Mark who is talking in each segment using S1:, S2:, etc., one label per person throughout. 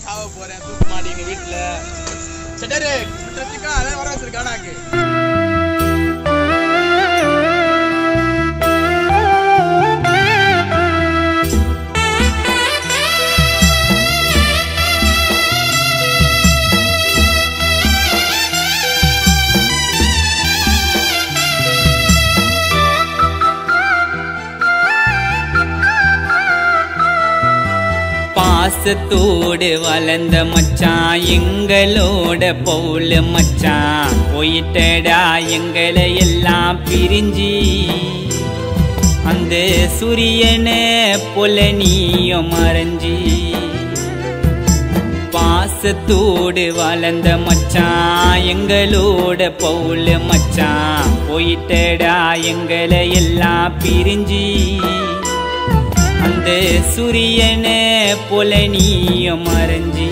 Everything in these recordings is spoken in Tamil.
S1: சாவ போறேன் தூக்கு மாட்டீங்க வீட்டுல சட்டரு சத்திக்கா அதான் வர வச்சிருக்கானாக்கு
S2: பாசத்தோடு வளர்ந்த மச்சான் எங்களோட பவுல மச்சான் போயிட்டடா எங்களை எல்லாம் பிரிஞ்சி அந்த சூரியனை போல நீயும் மறைஞ்சி பாசத்தோடு வளர்ந்த மச்சான் எங்களோட பவுல மச்சான் போயிட்டடா எங்களை எல்லாம் பிரிஞ்சி அந்த சூரியனை போல நீயும் மறைஞ்சி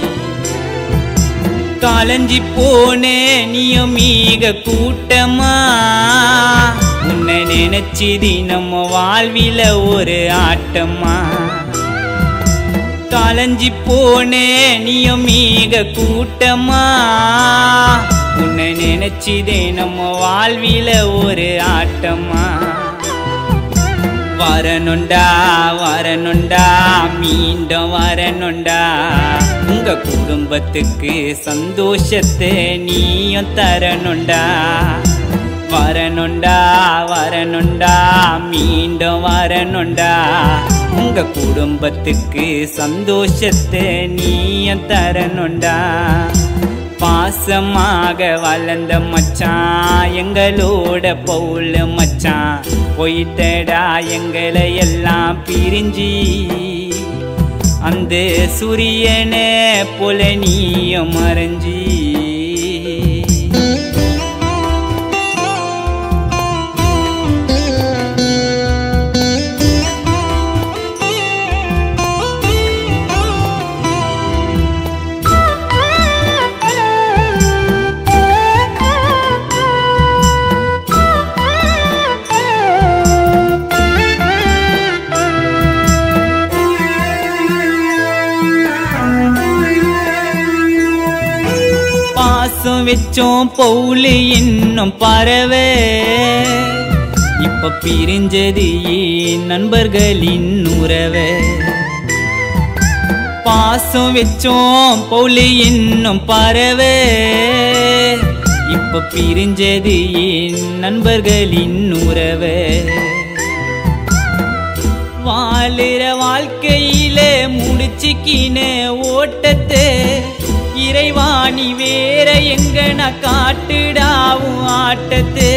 S2: காலஞ்சி போனே நீயும் மீக கூட்டமா உன்னை நினைச்சு தினம் வாழ்வில ஒரு ஆட்டமா காலஞ்சி போனே நீயும் மீக கூட்டமா உன்னை நினைச்சு தினம் வாழ்வில ஒரு ஆட்டமா வரணுண்டா வரணுண்டா மீண்டும் வரணுண்டா உங்க குடும்பத்துக்கு சந்தோஷத்தை நீயும் தரணுண்டா வரணுண்டா வரணுண்டா மீண்டும் வரணுண்டா உங்க குடும்பத்துக்கு சந்தோஷத்தை நீயும் தரணுண்டா பாசமாக வளர்ந்த மச்சான் எங்களோட பவுல மச்சான் போயிட்டடா எங்களை எல்லாம் பிரிஞ்சி அந்த சூரியனை போல நீயும் மறைஞ்சி பாசம் வச்சோம் பவுலு இன்னும் பறவை இப்ப பிரிஞ்சது ஏன் நண்பர்களின் உறவை பாசம் வச்சோம் பவுலு இன்னும் பறவை இப்ப பிரிஞ்சது ஏன் நண்பர்களின் உறவை வாழுற வாழ்க்கையில முடிச்சுக்கின ஓட்டத்தை இறைவாணி வேற எங்க நான் காட்டுடாவும் ஆட்டத்தை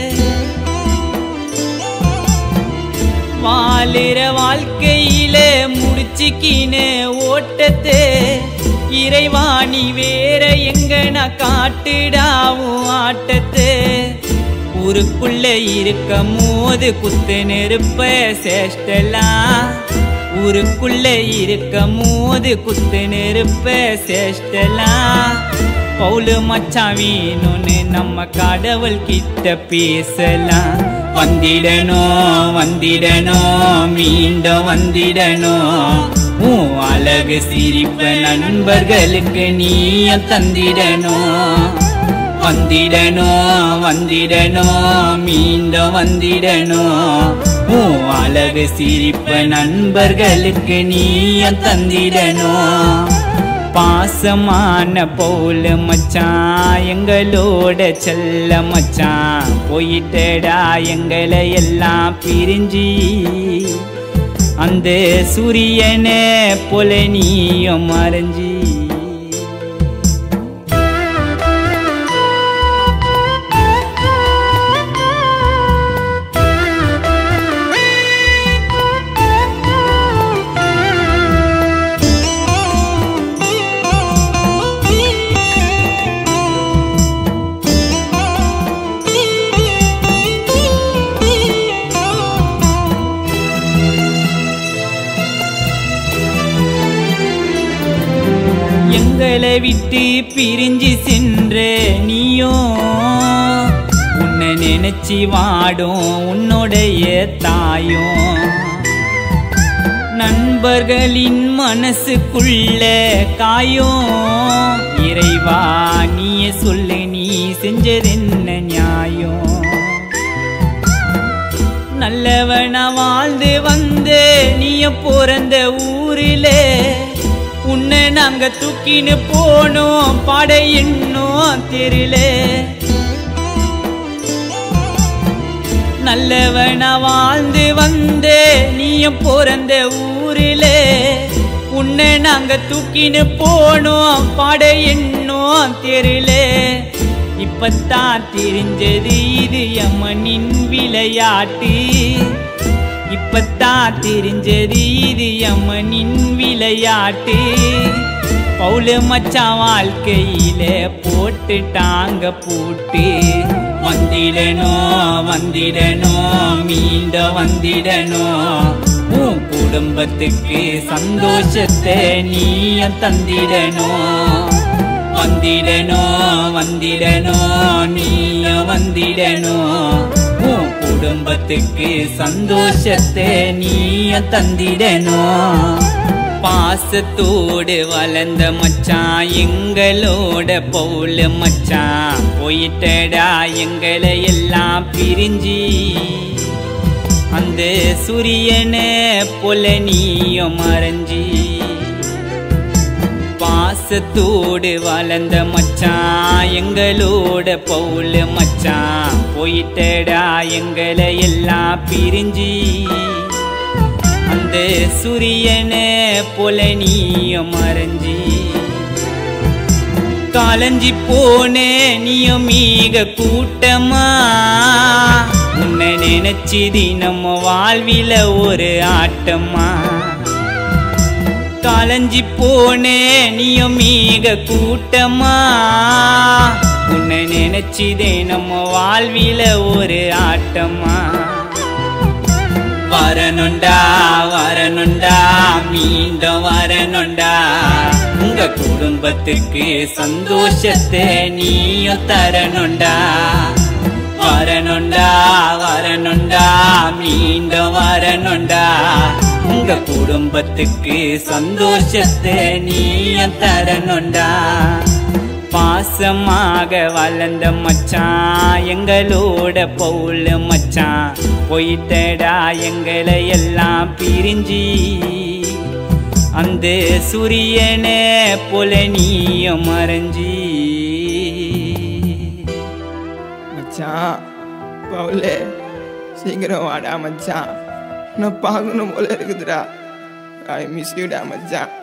S2: வாழுற வாழ்க்கையில முடிச்சுக்கின ஓட்டத்தை இறைவாணி வேற எங்க நான் காட்டுடாவும் ஆட்டத்தை ஊருக்குள்ள இருக்க மோது குத்து நெருப்ப சேஷ்டலாம் ஊருக்குள்ள இருக்க மோது குத்து நெருப்ப சேஷ்டலாம் பவுலு மச்சான் வேணும்னு நம்ம கடவுள் கிட்ட பேசலாம் வந்திடணும் வந்திடணும் மீண்டும் வந்திடணும் உன் அழகு சிரிப்ப நண்பர்களுக்கு நீயும் தந்திடணும் வந்திடணும் வந்திடணும் மீண்டும் வந்திடணும் உன் அழகு சிரிப்ப நண்பர்களுக்கு நீயும் தந்திடணும் பாசமான போல மச்சான் எங்களோட செல்ல மச்சான் போயிட்டடா எங்களை எல்லாம் பிரிஞ்சி அந்த சூரியனை போல நீயும் மறைஞ்சி எங்களை விட்டு பிரிஞ்சு சென்ற நீயும் உன்னை நினைச்சு வாடும் உன்னுடைய தாயும் நண்பர்களின் மனசுக்குள்ள காயம் இறைவா நீயே சொல்லு நீ செஞ்சதென்ன நியாயம் நல்லவனா வாழ்ந்து வந்து நீய பிறந்த ஊரிலே உன்னை நாங்க தூக்கின்னு போனோம் பாட இன்னும் தெரியலே நல்லவனா வாழ்ந்து வந்து நீயும் பிறந்த ஊரிலே உன்னை நாங்க தூக்கின்னு போனோம் பாட இன்னும் தெரியலே இப்பத்தான் தெரிஞ்சது இது அம்மனின் விளையாட்டு இப்பத்தான் தெரிஞ்சது இது அம்மனின் விளையாட்டு பவுல மச்சான் வாழ்க்கையில போட்டுட்டாங்க பூட்டு வந்திடணும் வந்திடணும் மீண்ட வந்திடணும் உன் குடும்பத்துக்கு சந்தோஷத்தை நீயும் தந்திடணும் வந்திடணும் வந்திடணும் நீயும் வந்திடணும் உன் குடும்பத்துக்கு சந்தோஷத்தை நீயும் தந்திடணும் பாசத்தோடு வளர்ந்த மச்சான் எங்களோட பவுல மச்சான் போயிட்டடா எங்களை எல்லாம் பிரிஞ்சி அந்த சூரியனை போல நீயும் மறைஞ்சி பாசத்தோடு வளர்ந்த மச்சான் எங்களோட பவுல மச்சான் போயிட்டடா எங்களை எல்லாம் பிரிஞ்சி அந்த சூரியனை போல நீயும் மறைஞ்சி காலஞ்சி போனே நீயும் மீக கூட்டமா உன்னை நினைச்சு தினம் வாழ்வில ஒரு ஆட்டமா காலஞ்சி போனே நீயும் மீக கூட்டமா உன்னை நினைச்சு தினம் வாழ்வில ஒரு ஆட்டமா வரணுண்டா வரணுண்டா மீண்டும் வரணுண்டா உங்க குடும்பத்துக்கு சந்தோஷத்தை நீயும் தரணுண்டா வரணுண்டா வரணுண்டா மீண்டும் வரணுண்டா உங்க குடும்பத்துக்கு சந்தோஷத்தை நீயும் தரணுண்டா பாசமாக வளர்ந்த மச்சான் எங்களோட பவுல மச்சான் போயிட்டடா எங்களை எல்லாம் பிரிஞ்சி அந்த சூரியனை போல நீயும் மறைஞ்சி
S3: மச்சான் பவுலே சீக்கிரம் வாடா மச்சான் நான் பார்க்கணும் போல இருக்குதுடா ஐ மிஸ் யூடா மச்சான்